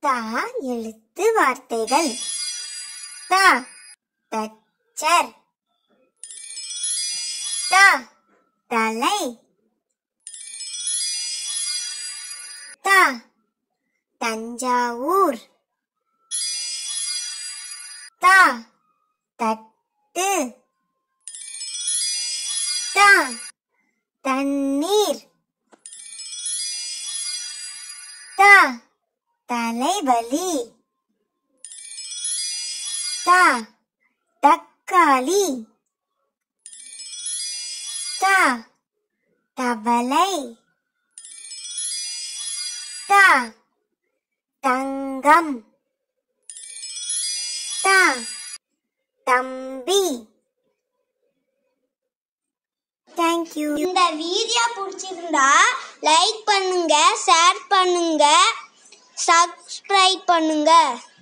தா எழுத்து வார்த்தைகள் தா தச்சர் தா தலை தா தஞ்சாவூர் தா தட்டு தா தண்ணீர் தா தலைவலி தா தக்காளி தா தவளை தா தங்கம் தா தம்பி தேங்க்யூ இந்த வீடியோ பிடிச்சிருந்தா லைக் பண்ணுங்க ஷேர் பண்ணுங்க சப்ஸ்கிரைப் பண்ணுங்க